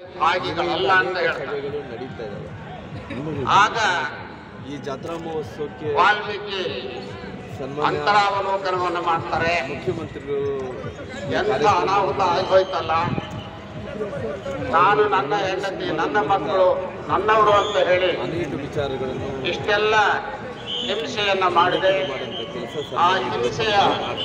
ಭಾಗಿಗಳಲ್ಲ ಅಂತ ಹೇಳ್ತಾರೆ ಸಭೆಗಳು ನಡೀತಾ ಇದ್ದಾವೆ ಆಗ ಈ ಜಾತ್ರಾ ಮಹೋತ್ಸವಕ್ಕೆ ವಾಲ್ಮೀಕಿ ಸನ್ಮಾನ್ಯ ಅಂತರಾವಲೋಕನವನ್ನು ಮಾಡ್ತಾರೆ ಮುಖ್ಯಮಂತ್ರಿಗಳು ಈ ಎಂತ ಕಾರ್ಯಕ್ರಮ ಅನಾಹುತ ಆಗೋಯ್ತಲ್ಲ ನಾನು ನನ್ನ ಹೆಂಡತಿ ನನ್ನ ಮಕ್ಕಳು ನನ್ನವರು ಅಂತ ಹೇಳಿ ಅನೇಕ ವಿಚಾರಗಳನ್ನು ಇಷ್ಟೆಲ್ಲ ಹಿಂಸೆಯನ್ನ ಮಾಡಿದೆ ಮಾಡುವಂಥ ಕೆಲಸ ಆ ಹಿಂಸೆಯ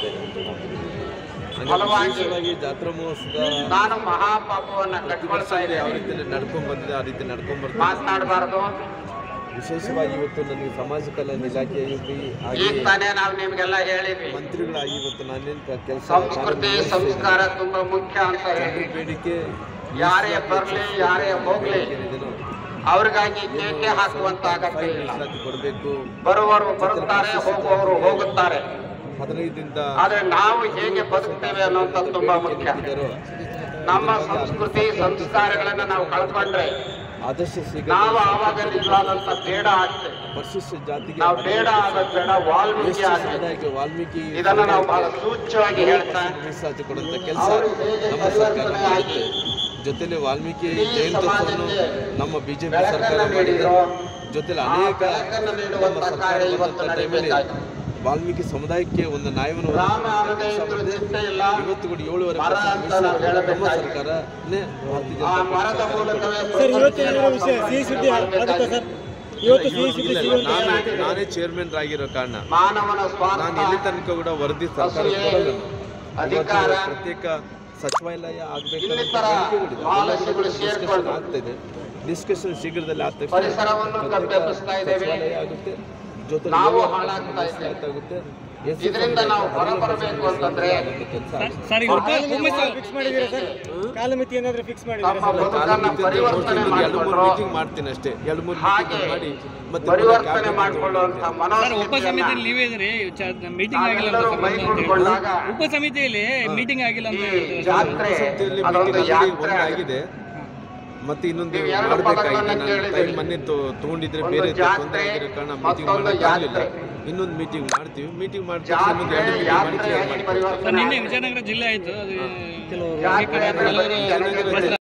ಫಲವಾಗಿ ವಿಶೇಷವಾಗಿ ಜಾತ್ರಾ ಮಹೋತ್ಸವ ನಾನು ಮಹಾಪಾಪವನ್ನ ಪ್ರತಿ ವರ್ಷ ಕಟ್ಕೊಳ್ತಾ ಯಾವ ಇದ್ದೇನೆ ರೀತಿ ನಡ್ಕೊಂಡ್ ಬಂದಿದೆ ಆ ರೀತಿ ನಡ್ಕೊಂಡ್ ಬರ್ತೀನಿ ಮಾತನಾಡಬಾರ್ದು ವಿಶೇಷವಾಗಿ ಇವತ್ತು ನನಗೆ ಸಮಾಜ ಕಲ್ಯಾಣ ಇಲಾಖೆಯಲ್ಲಿ ಹಾಗೆ ಈಗ ತಾನೇ ನಾವು ನಿಮ್ಗೆಲ್ಲ ಹೇಳಿದ್ವಿ ಮಂತ್ರಿಗಳಾಗಿ ಇವತ್ತು ನಾನೇನು ಕೆಲಸ ಸಂಸ್ಕೃತಿ ಸಂಸ್ಕಾರ ತುಂಬಾ ಮುಖ್ಯ ಅಂತ ಹೇಳಿ ಬೇಡಿಕೆ ಯಾರೇ ಬರ್ಲಿ ಯಾರೇ ಹೋಗ್ಲಿ ಏನಿದೆನೋ ಅವ್ರಿಗಾಗಿ ಕೇಕೆ ಹಾಕುವಂತ ಅಗತ್ಯ ಇಲ್ಲ ಮೀಸಲಾತಿ ಕೊಡಬೇಕು ಬರುವವರು ಬರುತ್ತಾರೆ ಹೋಗುವವರು ಹೋಗುತ್ತಾರೆ ಹದಿನೈದರಿಂದ ಆದ್ರೆ ನಾವು ಹೇಗೆ ಬದುಕ್ತೇವೆ ಅನ್ನೋಂಥದ್ದು ತುಂಬಾ ಮುಖ್ಯ ನಮ್ಮ ಸಂಸ್ಕೃತಿ ಸಂಸ್ಕಾರಗಳನ್ನ ನಾವು ಕಳ್ಕೊಂಡ್ರೆ ಆದರ್ಶ ಸಿಗ ನಾವು ಆವಾಗ ನಿಜವಾದಂತ ಬೇಡ ಆಗ್ತೇವೆ ಪರಿಶಿಷ್ಟ ಜಾತಿಗೆ ನಾವು ಬೇಡ ಆದ ಬೇಡ ವಾಲ್ಮೀಕಿ ಎಷ್ಟು ಆಗ್ತೇವೆ ಸಮುದಾಯಕ್ಕೆ ವಾಲ್ಮೀಕಿ ಇದನ್ನ ನಾವು ಬಹಳ ಸೂಚ್ಯವಾಗಿ ಹೇಳ್ತಾ ಮೀಸಲಾತಿ ಕೊಡುವಂತ ಕೆಲಸ ಅವರು ಹೇಗೆ ನಮ್ಮ ಸರ್ಕಾರ ಪರಿವರ್ತನೆ ಆಗಿ ಮಾಡುತ್ತೆ ಜೊತೆಲಿ ವಾಲ್ಮೀಕಿ ಇಡೀ ಜಯಂತ್ಯೋತ್ಸವವನ್ನು ಸಮಾಜಕ್ಕೆ ನಮ್ಮ ಬಿಜೆಪಿ ಬೆಳಕನ್ನ ಸರ್ಕಾರ ಮಾಡಿದೆ ನೀಡಿದ್ರು. ಜೊತೆಲಿ ಆ ಅನೇಕ ಬೆಳಕನ್ನು ನೀಡುವಂತ ನಮ್ಮ ಸರ್ಕಾರ ಕಾರ್ಯ ಇವತ್ತು ಬಂದಂತ ಟೈಮಲ್ಲಿ ನಡೀಬೇಕಾಗಿದೆ. ವಾಲ್ಮೀಕಿ ಸಮುದಾಯಕ್ಕೆ ಒಂದು ನ್ಯಾಯವನ್ನು ರಾಮ ಒದಗಿಸುವಂತ ಅಲ್ಲದೆ ಕೆಲಸ ಇದ್ರು ಮಾಡಿದೆ. ಚಿಂತೆ ಇಲ್ಲ ಇವತ್ತು ಕೂಡ ಏಳುವರೆ ಮರ ಪರ್ಸೆಂಟ್ ಅಂತ ನಾವು ಮೀಸಲಾತಿ ನಮ್ಮ ಹೇಳಬೇಕಾಗಿದೆ. ಸರ್ಕಾರನೇ ಭಾರತೀಯ ಆ ಜನತಾ ಮರದ ಪಕ್ಷ ಮೂಲಕವೇ ಸರ್ ಇವತ್ತು ಏನಾದ್ರು ವಿಷಯ ಸಿಹಿ ಸುದ್ದಿ ಆಗುತ್ತಾ ಸರ್ ಇವತ್ತು ಸಿಹಿ ಸುದ್ದಿ ಇಲ್ಲ, ಸಿಗುವಂತ ನಾನು ನಾನೇ ಚೇರ್ಮನ್ ಆಗಿರೋ ಕಾರಣ ಮಾನವನ ನಾನು ಇಲ್ಲಿ ಸ್ವಾರ್ಥ ತನಕ ಕೂಡ ವರದಿ ಸರ್ಕಾರ ಅಸೂಯೆ, ಕೊಡಲ್ಲ ಅಧಿಕಾರ, ಇವತ್ತು ಪ್ರತ್ಯೇಕ ಸಚಿವಾಲಯ ಆಗ್ಬೇಕು ಇನ್ನಿತರ ಆಲಸ್ಯಗಳು ಸೇರ್ಕೊಂಡು ಆಗ್ತಿದೆ ಡಿಸ್ಕಷನ್ ಶೀಘ್ರದಲ್ಲಿ ಆದ ತಕ್ಷಣ ಪರಿಸರವನ್ನು ಪ್ರತ್ಯೇಕ ಕಪ್ಪೆಬ್ಬಿಸ್ತಾ ಇದ್ದೇವೆ. ಸಚಿವಾಲಯ ಆಗುತ್ತೆ ಜೊತೆಗೆ ನಾವು ಏಳು ಹಾಳಾಗ್ತಾ ಇದ್ದೇವೆ. ಆಗುತ್ತೆ ಎಸ್ ಇದರಿಂದ ನಾವು ಹೊರಬರಬೇಕು ಅಂತಂದ್ರೆ ಸರ್ ಈಗ ಫಿಕ್ಸ್ ಮಾಡಿದ್ದೀರಾ ಸರ್ ಕಾಲಮಿತಿ ಏನಾದ್ರು ಫಿಕ್ಸ್ ಮಾಡಿದ್ದೀರಾ ತಮ್ಮ ಬದುಕನ್ನ ಪರಿವರ್ತನೆ ಎರಡು ಮೂರು ಮಾಡಿಕೊಂಡ್ರು ಮೀಟಿಂಗ್ ಮಾಡ್ತೀನಿ ಅಷ್ಟೇ ಎರಡು ಮೂರು ಹಾಗೆ ಮೀಟಿಂಗ್ ಮಾಡಿ ಮತ್ತೆ ಪರಿವರ್ತನೆ ಮಾಡಿಕೊಳ್ಳುವಂತ ಸರ್ ಉಪ ಮನೋಸ್ಥಿತಿಯನ್ನ ಸಮಿತಿಯಲ್ಲಿ ನೀವೇ ಇದ್ರಿ ಮೀಟಿಂಗ್ ಆಗಿಲ್ಲ ಅಂತ ನಾವೆಲ್ಲರೂ ಸರ್ ಅಂತ ಹೇಳಿ. ಮೈಗೂಡಿಕೊಂಡಾಗ ಉಪ ಸಮಿತಿಯಲ್ಲಿ ಮೀಟಿಂಗ್ ಆಗಿಲ್ಲ ಅಂತ ಈ ಹೇಳ್ತಾರೆ ಸರ್. ಜಾತ್ರೆ ಸಂಸ್ಥೆಯಲ್ಲಿ ಅದೊಂದು meeting ಯಾತ್ರೆ already ಆಗಿದೆ ಒಂದಾಗಿದೆ ಮತ್ತೆ ಇನ್ನೊಂದು ನೀವು ಎರಡು ಮಾಡಬೇಕಾಗಿದೆ ಪದಗಳನ್ನ ನಾನು ಕೇಳಿದ್ದೀರಿ. ಟೈಮ್ ಮೊನ್ನೆ ತೊ- ತಗೊಂಡಿದ್ರೆ ಒಂದು ಬೇರೆ ಜಾತ್ರೆ, ತೊಂದರೆ ಆಗಿರೋ ಕಾರಣ ಮೀಟಿಂಗ್ ಮತ್ತೊಂದು ಮಾಡೋಕ್ಕಾಗಲಿಲ್ಲ ಯಾತ್ರೆ. ಇನ್ನೊಂದು ಮೀಟಿಂಗ್ ಮಾಡ್ತೀವಿ ಮೀಟಿಂಗ್ ಮಾಡಿ ಜಾತ್ರೆ ಎರಡು ಮೀಟಿಂಗ್ ಮಾಡಿ ಕ್ಲಿಯರ್ ಯಾತ್ರೆಯಾಗಿ ಮಾಡಿ ಸರ್ ಪರಿವರ್ತನೆ ನಿನ್ನೆ ಆಗಿದೆ. ವಿಜಯನಗರ ಜಿಲ್ಲೆ ಆಯ್ತು ಅದು ಕೆಲವು ಜಾತ್ರೆ ಕೆಲವರು ಜನರಿಗೆ